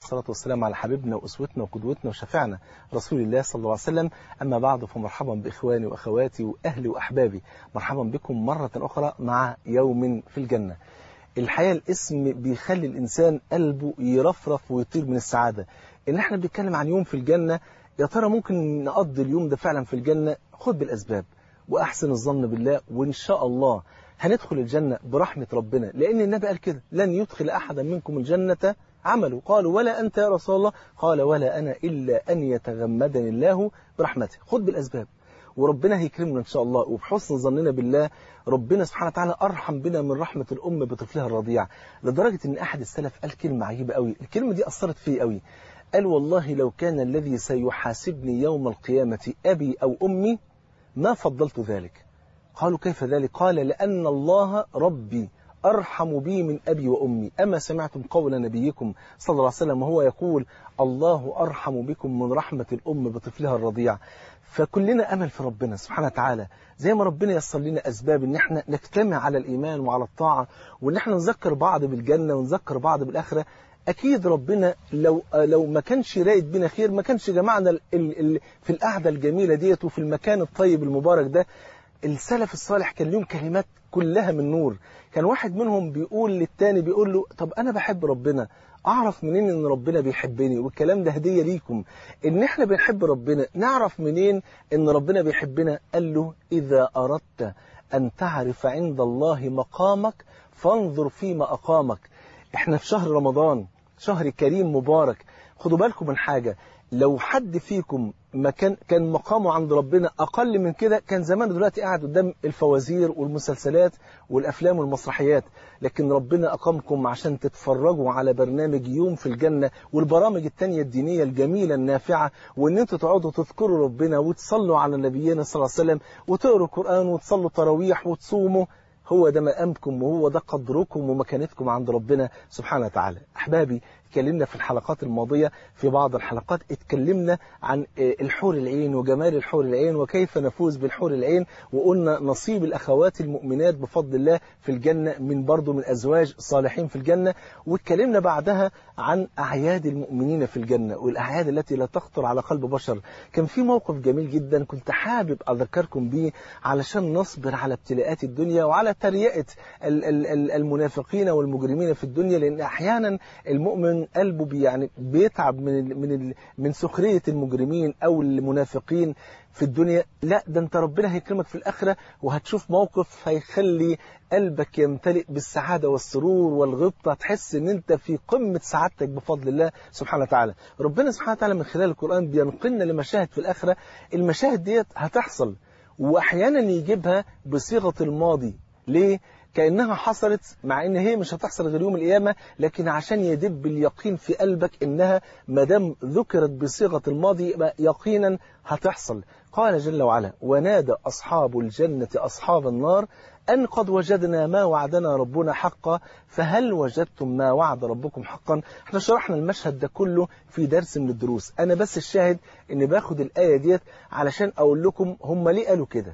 والصلاة والسلام على حبيبنا وأسوتنا وقدوتنا وشفعنا رسول الله صلى الله عليه وسلم أما بعد فمرحبا بإخواني وأخواتي وأهلي وأحبابي مرحبا بكم مرة أخرى مع يوم في الجنة الحقيقة الاسم بيخلي الإنسان قلبه يرفرف ويطير من السعادة إن احنا بنتكلم عن يوم في الجنة يا ترى ممكن نقضي اليوم ده فعلا في الجنة خد بالأسباب وأحسن الظن بالله وإن شاء الله هندخل الجنة برحمة ربنا لأن النبي قال كده لن يدخل أحدا منكم الجنة عمله قالوا ولا أنت يا رسول الله قال ولا أنا إلا أن يتغمدني الله برحمته خد بالأسباب وربنا هيكرمنا إن شاء الله وبحسن ظننا بالله ربنا سبحانه وتعالى أرحم بنا من رحمة الأم بطفلها الرضيع لدرجة أن أحد السلف قال كلمة عجيبة قوي الكلمة دي أثرت فيه قوي قال والله لو كان الذي سيحاسبني يوم القيامة أبي أو أمي ما فضلت ذلك قالوا كيف ذلك قال لأن الله ربي أرحم بي من أبي وأمي أما سمعتم قول نبيكم صلى الله عليه وسلم وهو يقول الله أرحم بكم من رحمة الأم بطفلها الرضيع فكلنا أمل في ربنا سبحانه وتعالى زي ما ربنا يصل لنا أسباب إن احنا نجتمع على الإيمان وعلى الطاعة وإن احنا نذكر بعض بالجنة ونذكر بعض بالآخرة أكيد ربنا لو لو ما كانش رايد بنا خير ما كانش جمعنا ال ال في القعدة الجميلة ديت وفي المكان الطيب المبارك ده السلف الصالح كان لهم كلمات كلها من نور كان واحد منهم بيقول للتاني بيقول له طب أنا بحب ربنا أعرف منين إن ربنا بيحبني والكلام ده هدية ليكم إن إحنا بنحب ربنا نعرف منين إن ربنا بيحبنا قال له إذا أردت أن تعرف عند الله مقامك فانظر فيما أقامك إحنا في شهر رمضان شهر كريم مبارك خدوا بالكم من حاجة لو حد فيكم ما كان كان مقامه عند ربنا أقل من كده كان زمان دلوقتي قاعد قدام الفوازير والمسلسلات والأفلام والمسرحيات لكن ربنا أقامكم عشان تتفرجوا على برنامج يوم في الجنة والبرامج التانية الدينية الجميلة النافعة وإن أنتوا تقعدوا تذكروا ربنا وتصلوا على نبينا صلى الله عليه وسلم وتقروا القرآن وتصلوا تراويح وتصوموا هو ده مقامكم وهو ده قدركم ومكانتكم عند ربنا سبحانه وتعالى أحبابي اتكلمنا في الحلقات الماضية في بعض الحلقات اتكلمنا عن الحور العين وجمال الحور العين وكيف نفوز بالحور العين وقلنا نصيب الأخوات المؤمنات بفضل الله في الجنة من برضه من أزواج صالحين في الجنة واتكلمنا بعدها عن أعياد المؤمنين في الجنة والأعياد التي لا تخطر على قلب بشر كان في موقف جميل جدا كنت حابب أذكركم به علشان نصبر على ابتلاءات الدنيا وعلى تريئة المنافقين والمجرمين في الدنيا لأن أحيانا المؤمن قلبه بي يعني بيتعب من من من سخريه المجرمين او المنافقين في الدنيا لا ده انت ربنا هيكرمك في الاخره وهتشوف موقف هيخلي قلبك يمتلئ بالسعاده والسرور والغبطه تحس ان انت في قمه سعادتك بفضل الله سبحانه وتعالى ربنا سبحانه وتعالى من خلال القران بينقلنا لمشاهد في الاخره المشاهد ديت هتحصل واحيانا يجيبها بصيغه الماضي ليه كأنها حصلت مع ان هي مش هتحصل غير يوم القيامة لكن عشان يدب اليقين في قلبك انها مدام ذكرت بصيغة الماضي يبقى يقينا هتحصل قال جل وعلا ونادى أصحاب الجنة أصحاب النار أن قد وجدنا ما وعدنا ربنا حقا فهل وجدتم ما وعد ربكم حقا احنا شرحنا المشهد ده كله في درس من الدروس أنا بس الشاهد أني باخد الآية ديت علشان أقول لكم هم ليه قالوا كده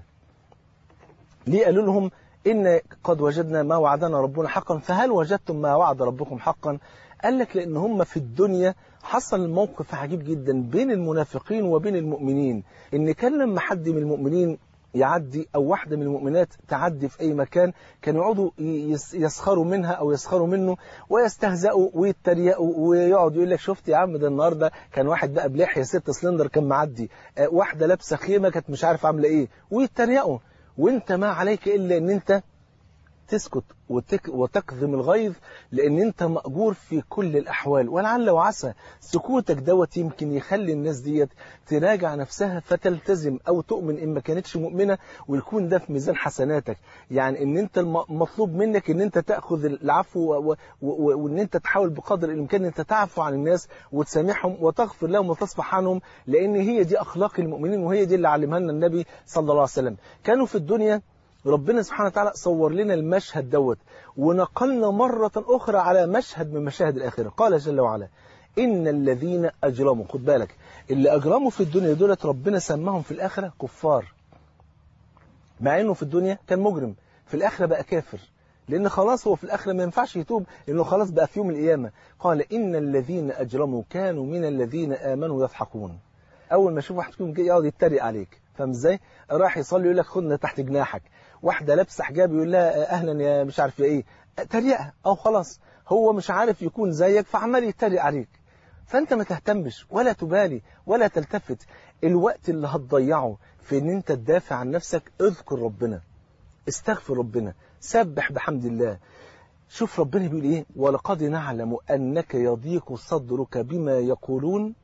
ليه قالوا لهم إن قد وجدنا ما وعدنا ربنا حقا فهل وجدتم ما وعد ربكم حقا قال لك لأن هم في الدنيا حصل موقف عجيب جدا بين المنافقين وبين المؤمنين إن كان لما حد من المؤمنين يعدي أو واحدة من المؤمنات تعدي في أي مكان كانوا يقعدوا يسخروا منها أو يسخروا منه ويستهزئوا ويتريقوا ويقعدوا يقول لك شفت يا عم ده النهاردة كان واحد بقى بلحية ست سلندر كان معدي واحدة لابسة خيمة كانت مش عارف عاملة إيه ويتريقوا وانت ما عليك إلا أن أنت تسكت وتك وتكظم الغيظ لأن أنت مأجور في كل الأحوال ولعل وعسى سكوتك دوت يمكن يخلي الناس ديت تراجع نفسها فتلتزم أو تؤمن إن ما كانتش مؤمنة ويكون ده في ميزان حسناتك يعني أن أنت المطلوب منك أن أنت تأخذ العفو وأن أنت تحاول بقدر الإمكان أن أنت تعفو عن الناس وتسامحهم وتغفر لهم وتصفح عنهم لأن هي دي أخلاق المؤمنين وهي دي اللي علمها لنا النبي صلى الله عليه وسلم كانوا في الدنيا ربنا سبحانه وتعالى صور لنا المشهد دوت ونقلنا مرة أخرى على مشهد من مشاهد الآخرة قال جل وعلا إن الذين أجرموا خد بالك اللي أجرموا في الدنيا دولت ربنا سماهم في الآخرة كفار مع إنه في الدنيا كان مجرم في الآخرة بقى كافر لأن خلاص هو في الآخرة ما ينفعش يتوب لأنه خلاص بقى في يوم القيامة قال إن الذين أجرموا كانوا من الذين آمنوا يضحكون أول ما يشوف واحد فيهم جاي يقعد يتريق عليك فاهم ازاي؟ راح يصلي يقول لك خدنا تحت جناحك واحدة لابسة حجاب يقول لها أهلا يا مش عارف يا إيه تريقة أو خلاص هو مش عارف يكون زيك فعمال يتريق عليك فأنت ما تهتمش ولا تبالي ولا تلتفت الوقت اللي هتضيعه في ان انت تدافع عن نفسك اذكر ربنا استغفر ربنا سبح بحمد الله شوف ربنا بيقول ايه ولقد نعلم انك يضيق صدرك بما يقولون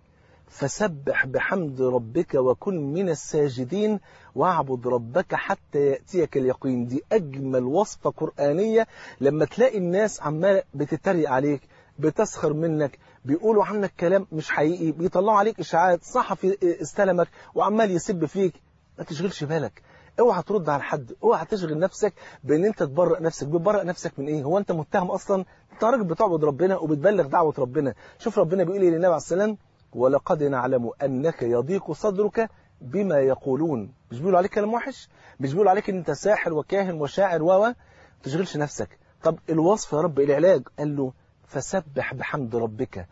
فسبح بحمد ربك وكن من الساجدين واعبد ربك حتى يأتيك اليقين دي أجمل وصفة قرآنية لما تلاقي الناس عمالة بتتريق عليك بتسخر منك بيقولوا عنك كلام مش حقيقي بيطلعوا عليك إشاعات صحفي استلمك وعمال يسب فيك ما تشغلش بالك اوعى ترد على حد اوعى تشغل نفسك بان انت تبرئ نفسك بتبرئ نفسك من ايه هو انت متهم اصلا انت راجل بتعبد ربنا وبتبلغ دعوه ربنا شوف ربنا بيقول ايه للنبي عليه السلام ولقد نعلم انك يضيق صدرك بما يقولون مش بيقولوا عليك كلام وحش مش بيقولوا عليك ان انت ساحر وكاهن وشاعر و ما تشغلش نفسك طب الوصف يا رب العلاج قال له فسبح بحمد ربك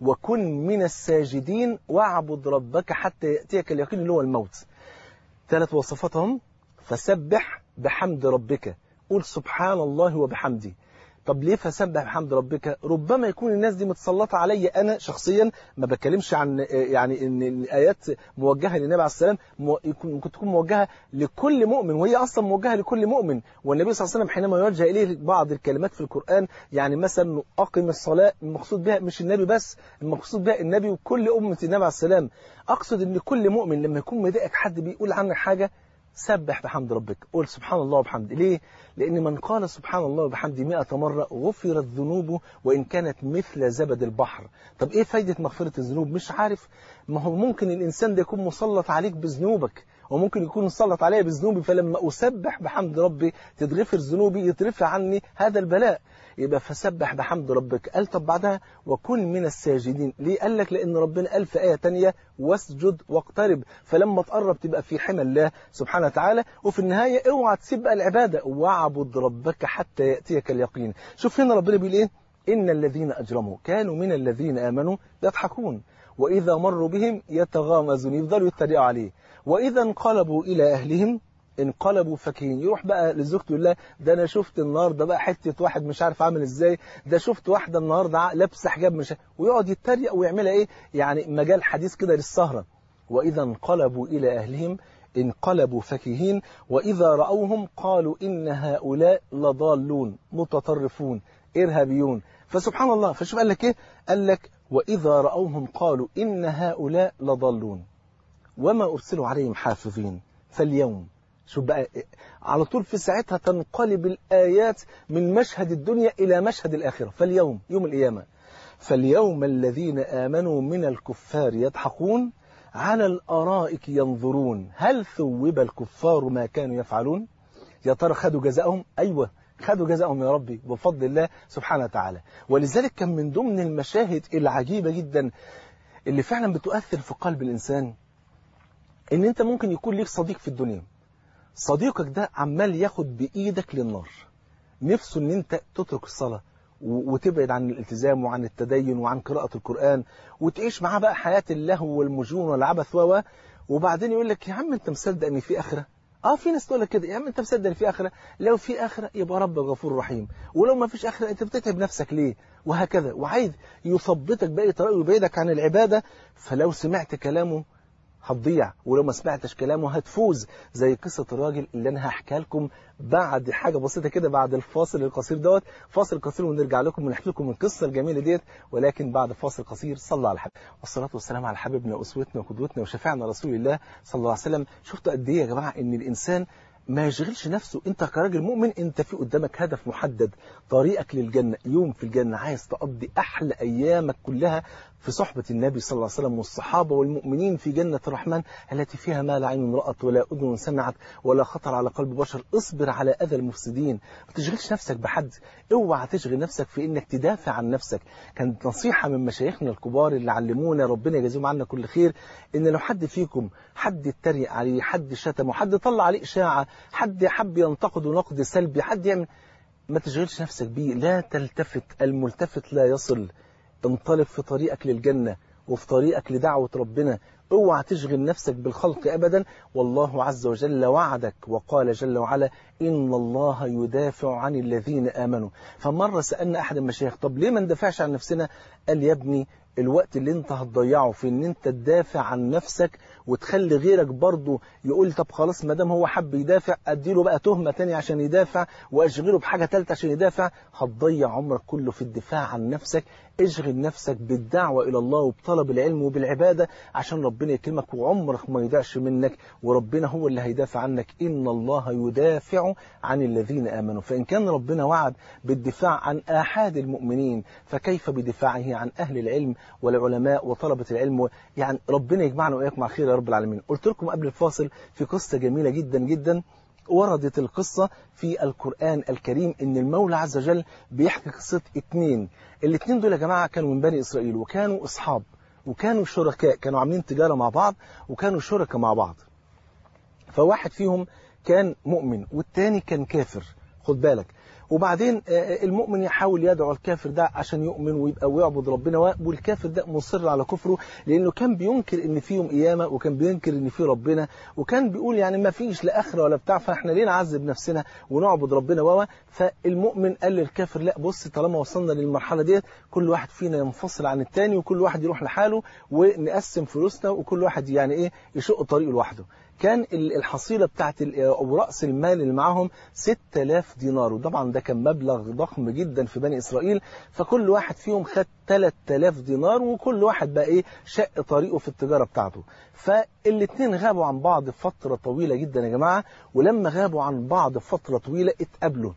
وكن من الساجدين واعبد ربك حتى يأتيك اليقين اللي هو الموت ثلاث وصفاتهم فسبح بحمد ربك قول سبحان الله وبحمده طب ليه فسبح بحمد ربك ربما يكون الناس دي متسلطة علي أنا شخصيا ما بتكلمش عن يعني إن الآيات موجهة للنبي عليه السلام ممكن تكون موجهة لكل مؤمن وهي أصلا موجهة لكل مؤمن والنبي صلى الله عليه وسلم حينما يوجه إليه بعض الكلمات في القرآن يعني مثلا أقم الصلاة المقصود بها مش النبي بس المقصود بها النبي وكل أمة النبي عليه السلام أقصد إن كل مؤمن لما يكون مضايقك حد بيقول عنك حاجة سبح بحمد ربك قول سبحان الله وبحمده ليه؟ لأن من قال سبحان الله وبحمده مئة مرة غفرت ذنوبه وإن كانت مثل زبد البحر طب إيه فايدة مغفرة الذنوب مش عارف ما هو ممكن الإنسان ده يكون مسلط عليك بذنوبك وممكن يكون مسلط عليا بذنوبي فلما أسبح بحمد ربي تتغفر ذنوبي يترفع عني هذا البلاء يبقى فسبح بحمد ربك قال طب بعدها وكن من الساجدين ليه قال لك لأن ربنا قال في آية تانية واسجد واقترب فلما تقرب تبقى في حمى الله سبحانه وتعالى وفي النهاية اوعى تسيب بقى العبادة واعبد ربك حتى يأتيك اليقين شوف هنا ربنا بيقول ايه إن الذين أجرموا كانوا من الذين آمنوا يضحكون وإذا مروا بهم يتغامزون يفضلوا يتريقوا عليه وإذا انقلبوا إلى أهلهم انقلبوا فاكهين يروح بقى لزوجته يقول لها ده انا شفت النهارده بقى حته واحد مش عارف عامل ازاي ده شفت واحده النهارده لابسه حجاب مش ويقعد يتريق ويعملها ايه يعني مجال حديث كده للسهره واذا انقلبوا الى اهلهم انقلبوا فكهين واذا راوهم قالوا ان هؤلاء لضالون متطرفون ارهابيون فسبحان الله فشوف قال لك ايه قال لك واذا راوهم قالوا ان هؤلاء لضالون وما ارسلوا عليهم حافظين فاليوم شوف بقى على طول في ساعتها تنقلب الآيات من مشهد الدنيا إلى مشهد الآخرة فاليوم يوم القيامة فاليوم الذين آمنوا من الكفار يضحكون على الأرائك ينظرون هل ثوب الكفار ما كانوا يفعلون يا ترى خدوا جزاءهم أيوة خدوا جزاءهم يا ربي بفضل الله سبحانه وتعالى ولذلك كان من ضمن المشاهد العجيبة جدا اللي فعلا بتؤثر في قلب الإنسان ان انت ممكن يكون ليك صديق في الدنيا صديقك ده عمال ياخد بإيدك للنار نفسه ان انت تترك الصلاة وتبعد عن الالتزام وعن التدين وعن قراءة القرآن وتعيش معاه بقى حياة اللهو والمجون والعبث و وبعدين يقول لك يا عم انت مصدق ان في آخرة اه في ناس تقول لك كده يا عم انت مصدق ان في آخرة لو في آخرة يبقى رب غفور رحيم ولو ما فيش آخرة انت بتتعب نفسك ليه وهكذا وعايز يثبتك بأي طريقة ويبعدك عن العبادة فلو سمعت كلامه هتضيع ولو ما سمعتش كلامه هتفوز زي قصة الراجل اللي أنا هحكيها لكم بعد حاجة بسيطة كده بعد الفاصل القصير دوت فاصل قصير ونرجع لكم ونحكي لكم القصة الجميلة ديت ولكن بعد فاصل قصير صلى على الحبيب والصلاة والسلام على حبيبنا وأسوتنا وقدوتنا وشفيعنا رسول الله صلى الله عليه وسلم شفتوا قد إيه يا جماعة إن الإنسان ما يشغلش نفسه انت كراجل مؤمن انت في قدامك هدف محدد طريقك للجنة يوم في الجنة عايز تقضي احلى ايامك كلها في صحبة النبي صلى الله عليه وسلم والصحابة والمؤمنين في جنة الرحمن التي فيها ما لا عين رأت ولا أذن سمعت ولا خطر على قلب بشر اصبر على أذى المفسدين ما تشغلش نفسك بحد اوعى تشغل نفسك في انك تدافع عن نفسك كانت نصيحة من مشايخنا الكبار اللي علمونا ربنا يجازيهم عنا كل خير ان لو حد فيكم حد اتريق عليه حد شتمه حد طلع عليه إشاعة حد حب ينتقده نقد سلبي حد يعمل ما تشغلش نفسك بيه لا تلتفت الملتفت لا يصل انطلق في طريقك للجنة وفي طريقك لدعوة ربنا اوعى تشغل نفسك بالخلق أبدا والله عز وجل وعدك وقال جل وعلا إن الله يدافع عن الذين آمنوا فمرة سألنا أحد المشايخ طب ليه ما ندافعش عن نفسنا قال يا ابني الوقت اللي انت هتضيعه في ان انت تدافع عن نفسك وتخلي غيرك برضه يقول طب خلاص ما دام هو حب يدافع اديله بقى تهمة تانية عشان يدافع واشغله بحاجة تالتة عشان يدافع هتضيع عمرك كله في الدفاع عن نفسك اشغل نفسك بالدعوة الى الله وبطلب العلم وبالعبادة عشان ربنا يكرمك وعمرك ما يضيعش منك وربنا هو اللي هيدافع عنك ان الله يدافع عن الذين امنوا فان كان ربنا وعد بالدفاع عن احد المؤمنين فكيف بدفاعه عن اهل العلم والعلماء وطلبة العلم يعني ربنا يجمعنا وإياكم على خير يا رب العالمين قلت لكم قبل الفاصل في قصة جميلة جدا جدا وردت القصة في القرآن الكريم إن المولى عز وجل بيحكي قصة اتنين الاتنين دول يا جماعة كانوا من بني إسرائيل وكانوا أصحاب وكانوا شركاء كانوا عاملين تجارة مع بعض وكانوا شركاء مع بعض فواحد فيهم كان مؤمن والتاني كان كافر خد بالك وبعدين المؤمن يحاول يدعو الكافر ده عشان يؤمن ويبقى ويعبد ربنا والكافر ده مصر على كفره لانه كان بينكر ان فيهم قيامه وكان بينكر ان في ربنا وكان بيقول يعني ما فيش لا اخره ولا بتاع فاحنا ليه نعذب نفسنا ونعبد ربنا وهو فالمؤمن قال للكافر لا بص طالما وصلنا للمرحله ديت كل واحد فينا ينفصل عن الثاني وكل واحد يروح لحاله ونقسم فلوسنا وكل واحد يعني ايه يشق طريقه لوحده كان الحصيلة بتاعت أو رأس المال اللي معاهم 6000 دينار وطبعا ده كان مبلغ ضخم جدا في بني إسرائيل فكل واحد فيهم خد 3000 دينار وكل واحد بقى إيه شق طريقه في التجارة بتاعته فالاثنين غابوا عن بعض فترة طويلة جدا يا جماعة ولما غابوا عن بعض فترة طويلة اتقابلوا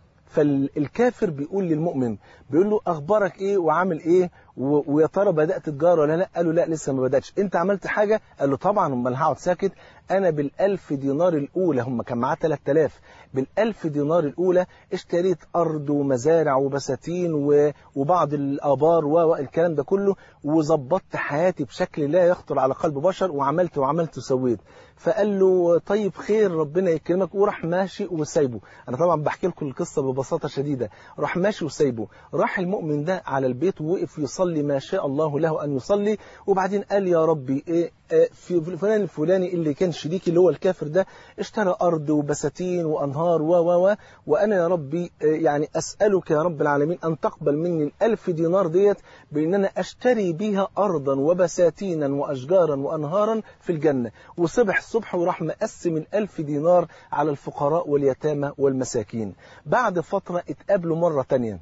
فالكافر بيقول للمؤمن بيقول له اخبارك ايه وعامل ايه ويا ترى بدات تجاره ولا لا قال له لا لسه ما بداتش انت عملت حاجه قال له طبعا امال هقعد ساكت انا بالالف دينار الاولى هم كان معاه 3000 بالالف دينار الاولى اشتريت ارض ومزارع وبساتين وبعض الابار والكلام ده كله وظبطت حياتي بشكل لا يخطر على قلب بشر وعملت وعملت وسويت فقال له طيب خير ربنا يكرمك وراح ماشي وسايبه انا طبعا بحكي لكم القصه ببساطه شديده راح ماشي وسايبه راح المؤمن ده على البيت ووقف يصلي ما شاء الله له ان يصلي وبعدين قال يا ربي ايه في فلان الفلاني اللي كان شريكي اللي هو الكافر ده اشترى أرض وبساتين وأنهار و و و وأنا يا ربي يعني أسألك يا رب العالمين أن تقبل مني الألف دينار ديت بأن أنا أشتري بيها أرضا وبساتينا وأشجارا وأنهارا في الجنة وصبح الصبح وراح مقسم الألف دينار على الفقراء واليتامى والمساكين بعد فترة اتقابلوا مرة تانية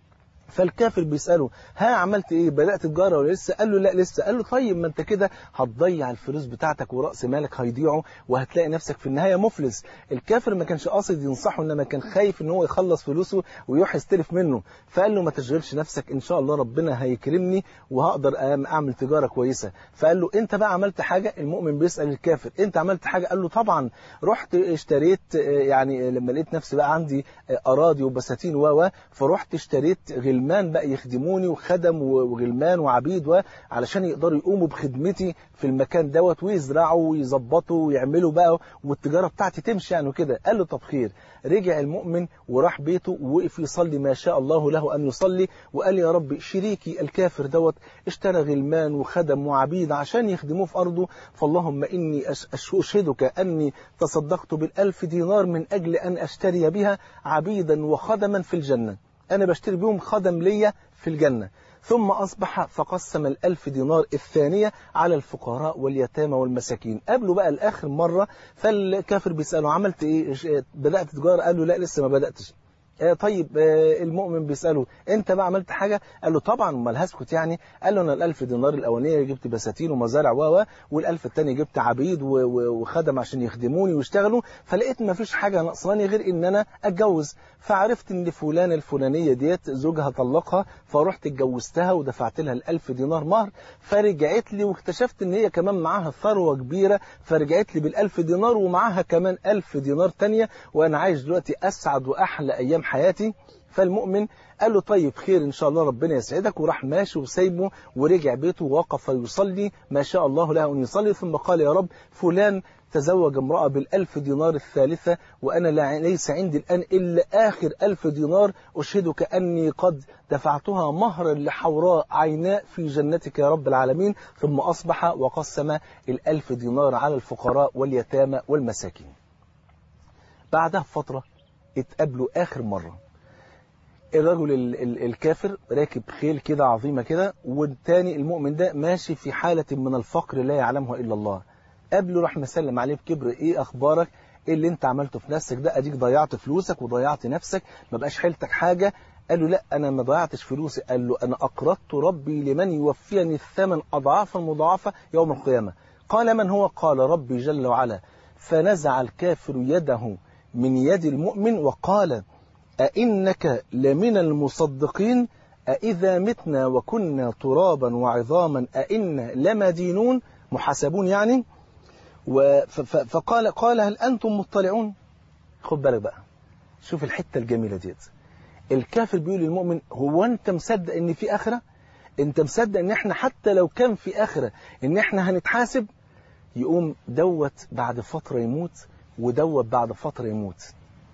فالكافر بيسأله ها عملت ايه بدأت تجارة ولا لسه قال له لا لسه قال له طيب ما انت كده هتضيع الفلوس بتاعتك ورأس مالك هيضيعوا وهتلاقي نفسك في النهاية مفلس الكافر ما كانش قاصد ينصحه انما كان خايف ان هو يخلص فلوسه ويروح يستلف منه فقال له ما تشغلش نفسك ان شاء الله ربنا هيكرمني وهقدر اعمل تجارة كويسة فقال له انت بقى عملت حاجة المؤمن بيسأل الكافر انت عملت حاجة قال له طبعا رحت اشتريت يعني لما لقيت نفسي بقى عندي اراضي وبساتين و فرحت اشتريت غل غلمان بقى يخدموني وخدم وغلمان وعبيد علشان يقدروا يقوموا بخدمتي في المكان دوت ويزرعوا ويظبطوا ويعملوا بقى والتجارة بتاعتي تمشي يعني وكده قال له طب خير رجع المؤمن وراح بيته ووقف يصلي ما شاء الله له أن يصلي وقال يا رب شريكي الكافر دوت اشترى غلمان وخدم وعبيد عشان يخدموه في أرضه فاللهم إني أشهدك أني تصدقت بالألف دينار من أجل أن أشتري بها عبيدا وخدما في الجنة أنا بشتري بيهم خدم ليا في الجنة ثم أصبح فقسم الألف دينار الثانية على الفقراء واليتامى والمساكين قابله بقى الآخر مرة فالكافر بيسأله عملت إيه بدأت تجارة قال له لا لسه ما بدأتش طيب المؤمن بيسأله انت بقى عملت حاجة قال له طبعا امال هسكت يعني قال له انا الالف دينار الاولانية جبت بساتين ومزارع و والالف الثاني جبت عبيد وخدم عشان يخدموني ويشتغلوا فلقيت ما فيش حاجة ناقصاني غير ان انا اتجوز فعرفت ان فلانة الفلانية ديت زوجها طلقها فرحت اتجوزتها ودفعت لها الالف دينار مهر فرجعت لي واكتشفت ان هي كمان معاها ثروة كبيرة فرجعت لي بالالف دينار ومعاها كمان الف دينار تانية وانا عايش دلوقتي اسعد واحلى ايام حياتي فالمؤمن قال له طيب خير إن شاء الله ربنا يسعدك وراح ماشي وسايبه ورجع بيته ووقف يصلي ما شاء الله له أن يصلي ثم قال يا رب فلان تزوج امرأة بالألف دينار الثالثة وأنا ليس عندي الآن إلا آخر ألف دينار أشهدك أني قد دفعتها مهرا لحوراء عيناء في جنتك يا رب العالمين ثم أصبح وقسم الألف دينار على الفقراء واليتامى والمساكين بعدها فترة اتقابلوا آخر مرة الرجل ال ال الكافر راكب خيل كده عظيمة كده والتاني المؤمن ده ماشي في حالة من الفقر لا يعلمها إلا الله قبله راح مسلم عليه بكبر ايه اخبارك ايه اللي انت عملته في نفسك ده اديك ضيعت فلوسك وضيعت نفسك ما بقاش حيلتك حاجة قال له لا انا ما ضيعتش فلوسي قال له انا اقرضت ربي لمن يوفيني الثمن اضعافا مضاعفة يوم القيامة قال من هو قال ربي جل وعلا فنزع الكافر يده من يد المؤمن وقال أئنك لمن المصدقين أإذا متنا وكنا ترابا وعظاما أئنا لمدينون محاسبون يعني فقال قال هل أنتم مطلعون خد بالك بقى شوف الحتة الجميلة ديت الكافر بيقول للمؤمن هو أنت مصدق إن في آخرة أنت مصدق إن إحنا حتى لو كان في آخرة إن إحنا هنتحاسب يقوم دوت بعد فترة يموت ودوت بعد فترة يموت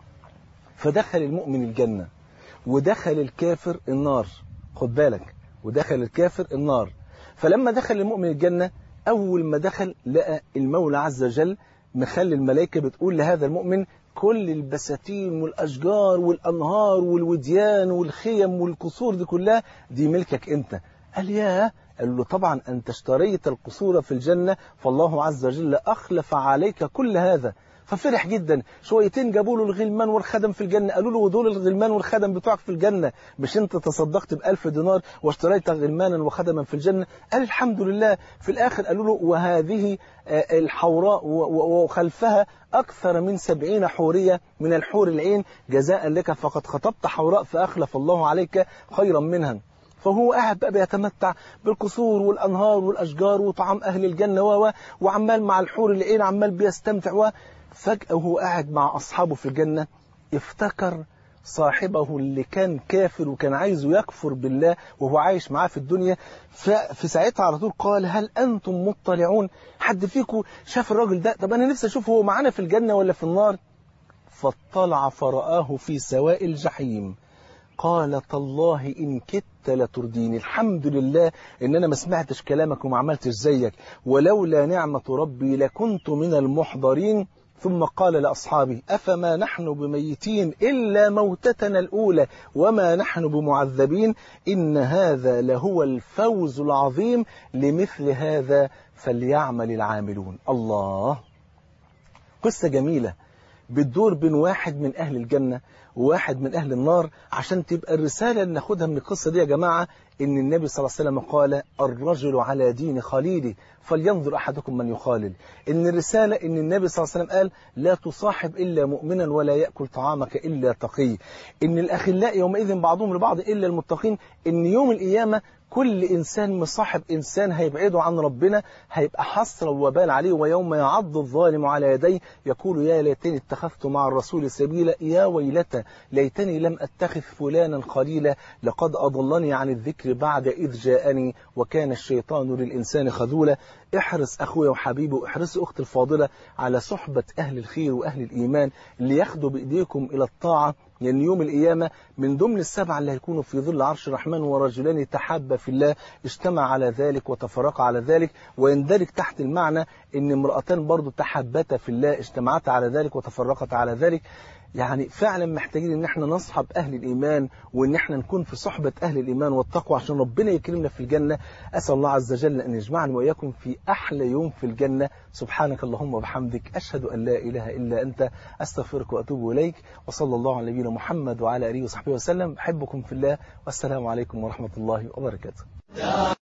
فدخل المؤمن الجنة ودخل الكافر النار خد بالك ودخل الكافر النار فلما دخل المؤمن الجنة أول ما دخل لقى المولى عز وجل مخلي الملائكة بتقول لهذا المؤمن كل البساتين والأشجار والأنهار والوديان والخيم والقصور دي كلها دي ملكك أنت قال ياه قال له طبعا أنت اشتريت القصور في الجنة فالله عز وجل أخلف عليك كل هذا ففرح جدا شويتين جابوا له الغلمان والخدم في الجنة قالوا له ودول الغلمان والخدم بتوعك في الجنة مش انت تصدقت بألف دينار واشتريت غلمانا وخدما في الجنة قال الحمد لله في الآخر قالوا له وهذه الحوراء وخلفها أكثر من سبعين حورية من الحور العين جزاء لك فقد خطبت حوراء فأخلف الله عليك خيرا منها فهو قاعد بقى بيتمتع بالقصور والأنهار والأشجار وطعام أهل الجنة و وعمال مع الحور العين عمال بيستمتع و فجأة وهو قاعد مع أصحابه في الجنة افتكر صاحبه اللي كان كافر وكان عايزه يكفر بالله وهو عايش معاه في الدنيا ففي ساعتها على طول قال هل أنتم مطلعون حد فيكم شاف الراجل ده طب أنا نفسي أشوف هو معانا في الجنة ولا في النار فاطلع فرآه في سواء الجحيم قال تالله إن كدت لترديني الحمد لله إن أنا ما سمعتش كلامك وما عملتش زيك ولولا نعمة ربي لكنت من المحضرين ثم قال لأصحابه أفما نحن بميتين إلا موتتنا الأولى وما نحن بمعذبين إن هذا لهو الفوز العظيم لمثل هذا فليعمل العاملون الله قصة جميلة بتدور بين واحد من أهل الجنة وواحد من أهل النار عشان تبقى الرسالة اللي ناخدها من القصة دي يا جماعة إن النبي صلى الله عليه وسلم قال الرجل على دين خليله فلينظر أحدكم من يخالل إن الرسالة إن النبي صلى الله عليه وسلم قال لا تصاحب إلا مؤمنا ولا يأكل طعامك إلا تقي إن الأخلاء يومئذ بعضهم لبعض إلا المتقين إن يوم القيامة كل إنسان مصاحب إنسان هيبعده عن ربنا هيبقى حسرة وبال عليه ويوم يعض الظالم على يديه يقول يا ليتني اتخذت مع الرسول سبيلا يا ويلتى ليتني لم أتخذ فلانا خليلا لقد أضلني عن الذكر بعد إذ جاءني وكان الشيطان للإنسان خذولا احرص أخويا وحبيبي واحرصي أختي الفاضلة على صحبة أهل الخير وأهل الإيمان اللي ياخدوا بإيديكم إلى الطاعة لأن يعني يوم القيامة من ضمن السبعة اللي هيكونوا في ظل عرش الرحمن ورجلان تحابا في الله اجتمع على ذلك وتفرقا على ذلك ويندرج تحت المعنى ان امرأتان برضو تحبتا في الله اجتمعتا على ذلك وتفرقتا على ذلك يعني فعلا محتاجين ان احنا نصحب اهل الايمان وان احنا نكون في صحبة اهل الايمان والتقوى عشان ربنا يكرمنا في الجنة اسال الله عز وجل ان يجمعني واياكم في احلى يوم في الجنة سبحانك اللهم وبحمدك اشهد ان لا اله الا انت استغفرك واتوب اليك وصلى الله على نبينا محمد وعلى اله وصحبه وسلم احبكم في الله والسلام عليكم ورحمة الله وبركاته